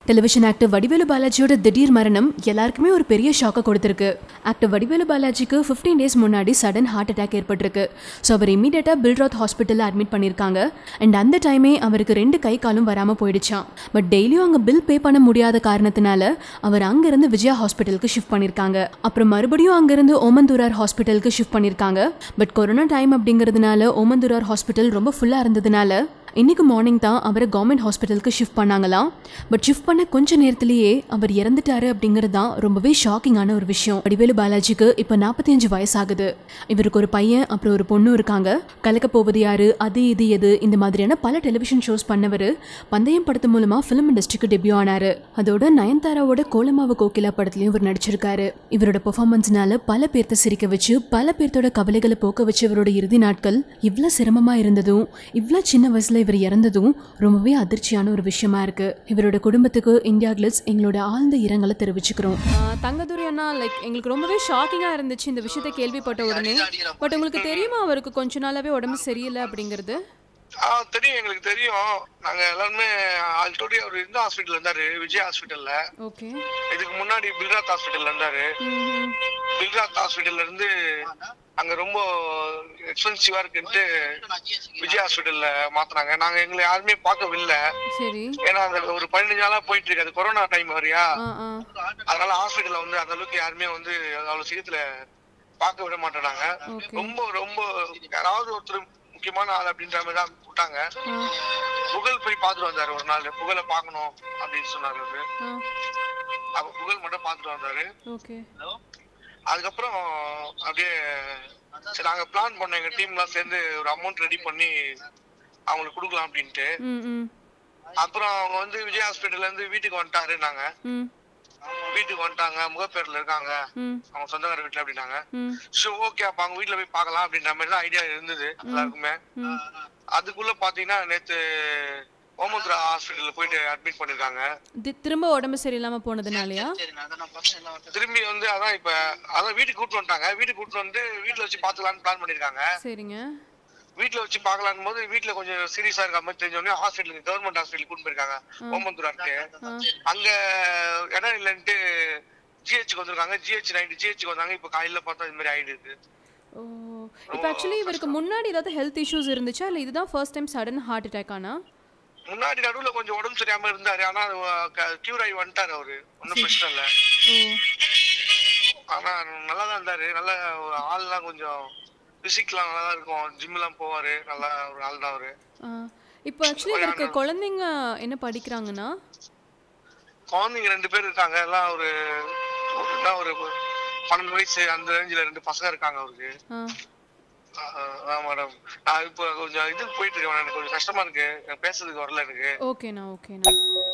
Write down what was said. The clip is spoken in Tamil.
டெலிவிஷன் ஆக்டர் வடிவேலு பாலாஜியோட திடீர் மரணம் எல்லாருக்குமே ஒரு பெரிய ஷாக்கை கொடுத்துருக்கு ஆக்டர் வடிவேலு பாலாஜிக்கு 15 டேஸ் முன்னாடி சடன் ஹார்ட் அட்டாக் ஏற்பட்டிருக்கு ஸோ அவர் இமீடியட்டாக பில்ராத் ஹாஸ்பிட்டலில் அட்மிட் பண்ணியிருக்காங்க அண்ட் அந்த டைமே அவருக்கு ரெண்டு கை காலும் வராமல் போயிடுச்சான் பட் டெய்லியும் அங்கே பில் பே பண்ண முடியாத காரணத்தினால அவர் அங்கேருந்து விஜயா ஹாஸ்பிட்டலுக்கு ஷிஃப்ட் பண்ணியிருக்காங்க அப்புறம் மறுபடியும் அங்கேருந்து ஓமந்தூரார் ஹாஸ்பிட்டலுக்கு ஷிஃப்ட் பண்ணியிருக்காங்க பட் கொரோனா டைம் அப்படிங்கிறதுனால ஓமந்தூரார் ஹாஸ்பிட்டல் ரொம்ப ஃபுல்லாக இருந்ததுனால இன்னைக்கு மார்னிங் தான் அவரை கவர்மெண்ட் ஹாஸ்பிட்டலுக்கு ஷிஃப்ட் பண்ணாங்களாம் பட் ஷிஃப்ட் பண்ண கொஞ்ச நேரத்திலேயே அவர் இறந்துட்டாரு அப்படிங்கிறது தான் ரொம்பவே ஷாக்கிங்கான ஒரு விஷயம் வடிவேலு பாலாஜிக்கு இப்போ நாற்பத்தஞ்சு வயசாகுது இவருக்கு ஒரு பையன் அப்புறம் ஒரு பொண்ணும் இருக்காங்க கலக்க போவது யாரு அது இது எது இந்த மாதிரியான பல டெலிவிஷன் ஷோஸ் பண்ணவர் பந்தயம் படத்து மூலமா ஃபிலிம் இண்டஸ்ட்ரிக்கு டெபியூ ஆனாரு அதோட நயன்தாராவோட கோலமாவு கோகிலா படத்துலயும் இவர் நடிச்சிருக்காரு இவரோட பெர்ஃபார்மன்ஸ்னால பல பேர்த்த சிரிக்க வச்சு பல பேர்த்தோட கவலைகளை போக்க வச்சு இவரோட இறுதி நாட்கள் இவ்வளோ சிரமமா இருந்ததும் இவ்வளோ சின்ன வயசுல இவர் இறந்ததும் ரொம்பவே அதிர்ச்சியான ஒரு விஷயமா இருக்கு இவரோட குடும்பத்துக்கு இந்தியா கிளிட்ஸ் எங்களோட ஆழ்ந்த இரங்கலை தெரிவிச்சுக்கிறோம் தங்கதுரை அண்ணா லைக் எங்களுக்கு ரொம்பவே ஷாக்கிங்காக இருந்துச்சு இந்த விஷயத்தை கேள்விப்பட்ட உடனே பட் உங்களுக்கு தெரியுமா அவருக்கு கொஞ்ச நாளாவே உடம்பு சரியில்லை அப்படிங்கிறது ஆ தெரியும் எங்களுக்கு தெரியும் நாங்க எல்லாருமே ஆல்ரெடி அவர் இந்த ஹாஸ்பிட்டல் இருந்தாரு விஜய் ஹாஸ்பிட்டல்ல ஓகே இதுக்கு முன்னாடி பில்ராத் ஹாஸ்பிட்டல்ல இருந்தாரு பில்ராத் ஹாஸ்பிட்டல்ல இருந்து அங்க ரொம்ப எக்ஸ்பென்சிவா இருக்குன்ட்டு விஜய் ஹாஸ்பிட்டல்ல மாத்துனாங்க நாங்க எங்களை யாருமே பார்க்கவில்லை சரி ஏன்னா அந்த ஒரு பதினஞ்சு நாளா போயிட்டு இருக்கு அது கொரோனா டைம் வரையா ஆ ஆ அதனால ஹாஸ்பிட்டல்ல வந்து அந்த அளவுக்கு யாருமே வந்து அவ்வளவு சீக்கிரத்துல பார்க்க விட மாட்டேனாங்க Okay. ரொம்ப ரொம்ப யாராவது ஒருத்தர் முக்கியமான ஆள் அப்படின்ற மாதிரி தான் கூப்பிட்டாங்க புகழ் போய் பார்த்துட்டு வந்தாரு ஒரு நாள் புகழை பார்க்கணும் அப்படின்னு சொன்னாரு அவரு ஆ அப்ப புகழ் மட்டும் பார்த்துட்டு வந்தாரு ஓகே அதுக்கப்புறம் அப்படியே சரி நாங்க பிளான் பண்ணோம் எங்க டீம்லாம் சேர்ந்து ஒரு அமௌண்ட் ரெடி பண்ணி அவங்களுக்கு கொடுக்கலாம் அப்படின்ட்டு ம் ம் அப்புறம் அவங்க வந்து விஜய் ஹாஸ்பிட்டல்ல இருந்து வீட்டுக்கு வந்துட்டாரு நாங்க ம் வீட்டுக்கு வந்துட்டாங்க முகப்பேர்ல இருக்காங்க ம் அவங்க சொந்தக்கார வீட்டுல அப்படின்னாங்க ம் சோ ஓகே அப்ப அவங்க வீட்டுல போய் பார்க்கலாம் அப்படின்ற மாதிரி தான் ஐடியா இருந்தது எல்லாருக்குமே ம் அதுக்குள்ள பாத்தீங்கன்னா நேத்து ஓமத்ரா ஹாஸ்பிட்டல்ல போயிட்டு அட்மிட் பண்ணிருக்காங்க தி- திரும்ப உடம்பு சரியில்லாம போனதுனாலயா திரும்பி வந்து அதான் இப்ப அதான் வீட்டுக்கு கூட்டு வந்துட்டாங்க வீட்டுக்கு கூட்டு வந்து வீட்டுல வச்சு பாத்துக்கலாம்னு பிளான் பண்ணிருக்காங்க சரிங்க வீட்டுல வச்சு பாக்கலாம் போது வீட்டுல கொஞ்சம் சீரியஸா இருக்க மாதிரி தெரிஞ்ச உடனே ஹாஸ்பிட்டலுக்கு கவர்மெண்ட் ஹாஸ்பிட்டல் கூட்டு போயிருக்காங்க ஓமந்துராக்கு அங்க இடம் இல்லைன்ட்டு ஜிஹெச்சுக்கு வந்திருக்காங்க ஜிஹெச் நைட்டு ஜிஹெச்சுக்கு வந்தாங்க இப்ப காலையில பார்த்தா இது மாதிரி ஆயிடுது ஓ இப்போ ஆக்சுவலி இவருக்கு முன்னாடி ஏதாவது ஹெல்த் இஷ்யூஸ் இருந்துச்சா இல்லை இதுதான் first time sudden heart attack ஆனா முன்னாடி நடுவுல கொஞ்சம் உடம்பு சரியாம இருந்தாரு ஆனா கியூர் ஆகி வந்துட்டாரு அவரு ஒன்னும் பிரச்சனை இல்ல ஓ ஆனா நல்லா தான் இருந்தாரு நல்ல ஒரு ஆள்லாம் கொஞ்சம் பிசிக்லாம் நல்லா தான் இருக்கும் ஜிம் எல்லாம் போவாரு நல்லா ஒரு ஆள் தான் அவரு ஆ இப்போ ஆக்சுவலி இவருக்கு குழந்தைங்க என்ன படிக்கிறாங்கன்னா குழந்தைங்க ரெண்டு பேர் இருக்காங்க எல்லாம் ஒரு ஒரு என்ன ஒரு பன்னெண்டு வயசு அந்த ரேஞ்சில ரெண்டு பசங்க இருக்காங்க அவருக்கு ஆ அதான் மேடம் நான் இப்போ கொஞ்சம் இதுக்கு போயிட்டு இருக்கேன் எனக்கு கொஞ்சம் கஷ்டமா இருக்கு எனக்கு பேசுறதுக்கு வரல எனக்கு ஓகேண்ணா ஓகேண்ணா